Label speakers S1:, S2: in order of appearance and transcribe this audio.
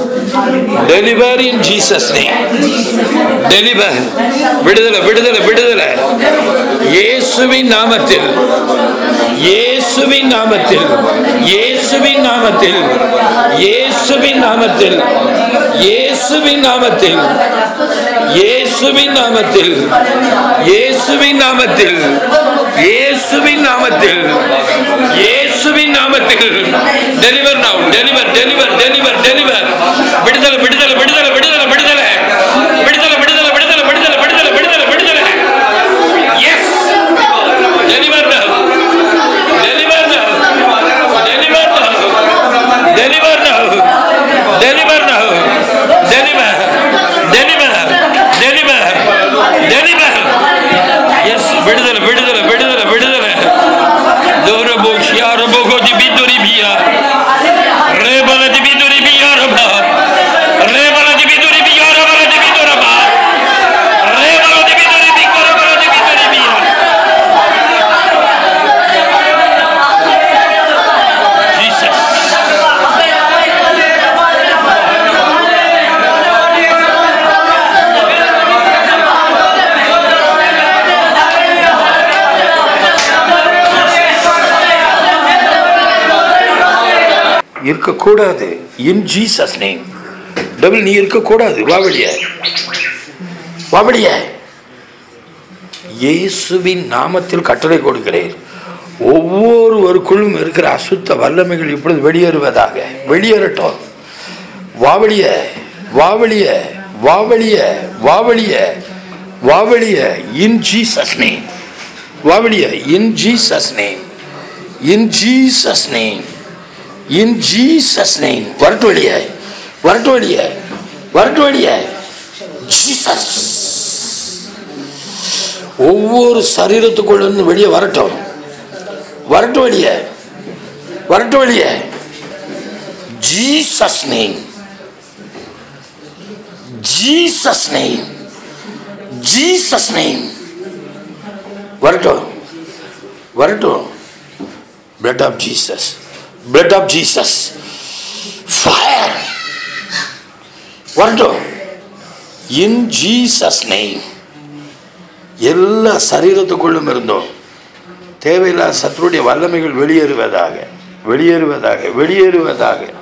S1: Deliver in Jesus name deliver விடுதலை விடுதலை விடுதலை இயேசுவின் நாமத்தில் இயேசுவின் நாமத்தில் இயேசுவின் நாமத்தில் இயேசுவின் நாமத்தில் இயேசுவின் நாமத்தில் இயேசுவின் நாமத்தில் இயேசுவின் நாமத்தில் இயேசுவின் நாமத்தில் இயேசுவின் நாமத்தில் deliver now deliver deliver deliver deliver விடுதலை விடுதலை விடுதலை விடுதலை விடுதலை விடுதலை விடுதலை விடுதலை விடுதலை விடுதலை விடுதலை விடுதலை yes deliver now deliver now deliver now deliver now deliver now deliver deliver deliver deliver yes விடுதலை விடுதலை விடுதலை விடுதலை தூரபோ ஷியாரபோ கோதி பிதுரி பியா ரேபல தி பிதுரி பியா ரபா ரேபல தி பிதுரி பியா ரபல தி பிதுரபா ரேபல தி பிதுரி பியா ரபல தி பிதுரி பியா ஜீசஸ் இருக்கக்கூடாது இன் ஜீசஸ் நேம் டபுள் நீ இருக்கக்கூடாது வாவழிய வாவழிய இயேசுவின் நாமத்தில் கட்டளை கொடுக்கிறேன் ஒவ்வொருவருக்குள்ளும் இருக்கிற அசுத்த வல்லமைகள் இப்பொழுது வெளியேறுவதாக வெளியேறட்டும் வாவழிய வாவழிய வாவழிய வாவழிய வாவழிய இன் ஜீசஸ் நேம் வாவழிய in Jesus name in Jesus name in Jesus name வரட்டு வழிய வரட்டு வழிய வரட்டு வழிய ஜீசஸ் ஒவ்வொரு சரீரத்துக்குள்ள இருந்து வெளியே வரட்டும் வரட்டு வழிய வரட்டு வழிய Jesus name Jesus name Jesus name வரட்டும் வரட்டும் blood of Jesus. Blood of Jesus. Fire. வரட்டும் இன் ஜீசஸ் நெய்ம் எல்லா சரீரத்துக்குள்ளும் இருந்தோம் தேவையில்லாத சத்துருடைய வல்லமைகள் வெளியேறுவதாக வெளியேறுவதாக வெளியேறுவதாக